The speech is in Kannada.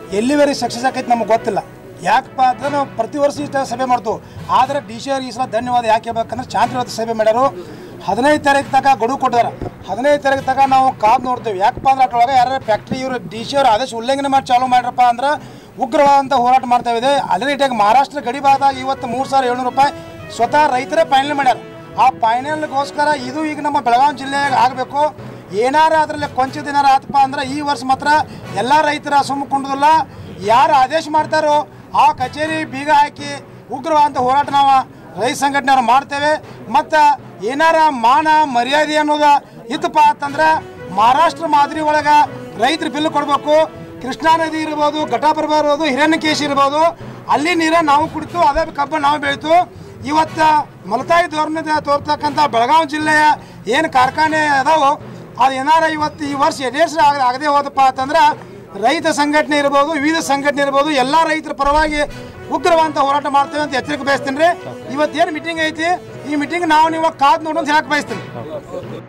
ಎಲ್ಲಿವರೆಗೆ ಸಕ್ಸಸ್ ಆಕೈತೆ ನಮಗೆ ಗೊತ್ತಿಲ್ಲ ಯಾಕಪ್ಪ ಅಂದ್ರೆ ನಾವು ಪ್ರತಿ ವರ್ಷ ಇಷ್ಟ ಸಭೆ ಮಾಡ್ತು ಆದರೆ ಡಿ ಸಿ ಅವ್ರಿಗೆ ಈ ಸಲ ಧನ್ಯವಾದ ಯಾಕೆ ಹೇಳ್ಬೇಕಂದ್ರೆ ಶಾಂತಿಯುತ ಸಭೆ ಮಾಡ್ಯಾರು ಹದಿನೈದು ತಾರೀಕು ತನಕ ಗಡುವು ಕೊಟ್ಟಿದ್ದಾರೆ ಹದಿನೈದು ತಾರೀಕು ತನಕ ನಾವು ಕಾದು ನೋಡ್ತೇವೆ ಯಾಕಪ್ಪ ಅಂದ್ರೆ ಅಟ್ರೊಳಗೆ ಯಾರು ಫ್ಯಾಕ್ಟ್ರಿ ಇವರು ಡಿ ಸಿ ಅವ್ರು ಆದೇಶ ಉಲ್ಲಂಘನೆ ಮಾಡಿ ಚಾಲೂ ಮಾಡ್ರಪ್ಪ ಅಂದ್ರೆ ಉಗ್ರವಾದಂಥ ಹೋರಾಟ ಮಾಡ್ತಾ ಇದೆ ಅದೇ ರೀತಿಯಾಗಿ ಮಹಾರಾಷ್ಟ್ರ ಗಡಿ ಭಾಗದಾಗ ಇವತ್ತು ಮೂರು ಸಾವಿರ ಏಳ್ನೂರು ರೂಪಾಯಿ ಸ್ವತಃ ರೈತರೇ ಫೈನಲ್ ಮಾಡ್ಯಾರ ಆ ಫೈನಲ್ಗೋಸ್ಕರ ಇದು ಈಗ ನಮ್ಮ ಬೆಳಗಾವಿ ಜಿಲ್ಲೆಯಾಗ ಆಗಬೇಕು ಏನಾರ ಅದರಲ್ಲಿ ಕೊಂಚ ದಿನಾರ ಆತಪ್ಪ ಅಂದ್ರೆ ಈ ವರ್ಷ ಮಾತ್ರ ಎಲ್ಲ ರೈತರ ಸುಮ್ಮ ಕುಂಡುದಿಲ್ಲ ಯಾರು ಆದೇಶ ಮಾಡ್ತಾರೋ ಆ ಕಚೇರಿ ಬೀಗ ಹಾಕಿ ಉಗ್ರವಾದಂಥ ಹೋರಾಟ ನಾವು ರೈತ ಸಂಘಟನೆಯವ್ರು ಮಾಡ್ತೇವೆ ಮತ್ತು ಏನಾರ ಮಾನ ಮರ್ಯಾದೆ ಅನ್ನೋದು ಇತ್ತಪ್ಪ ಅಂತಂದ್ರೆ ಮಹಾರಾಷ್ಟ್ರ ಮಾದರಿ ಒಳಗೆ ರೈತರು ಬಿಲ್ ಕೊಡಬೇಕು ಕೃಷ್ಣಾ ನದಿ ಇರ್ಬೋದು ಘಟಪ್ರಭಾ ಇರ್ಬೋದು ಹಿರಣ್ಯಕೇಶಿ ಇರ್ಬೋದು ಅಲ್ಲಿ ನೀರ ನಾವು ಕುಡಿತು ಅದೇ ಕಬ್ಬು ನಾವು ಬೆಳೀತು ಇವತ್ತು ಮಲತಾಯಿ ಧೋರಣೆ ತೋರ್ತಕ್ಕಂಥ ಬೆಳಗಾವಿ ಜಿಲ್ಲೆಯ ಏನು ಕಾರ್ಖಾನೆ ಅದಾವೋ ಅದು ಏನಾರ ಇವತ್ತು ಈ ವರ್ಷ ಯಥೇಚ್ಛ ಆಗ ಆಗದೆ ಹೋದಪ್ಪ ಅಂತಂದ್ರೆ ರೈತ ಸಂಘಟನೆ ಇರ್ಬೋದು ವಿವಿಧ ಸಂಘಟನೆ ಇರ್ಬೋದು ಎಲ್ಲ ರೈತರ ಪರವಾಗಿ ಉಗ್ರವಾದಂಥ ಹೋರಾಟ ಮಾಡ್ತೇವೆ ಅಂತ ಎಚ್ಚರಿಕೆ ಬಯಸ್ತೀನಿ ರೀ ಇವತ್ತೇನು ಮೀಟಿಂಗ್ ಐತಿ ಈ ಮೀಟಿಂಗ್ ನಾವು ನೀವು ಕಾದು ನೋಡೋದು ಹೇಳಕ್ಕೆ ಬಯಸ್ತೀನಿ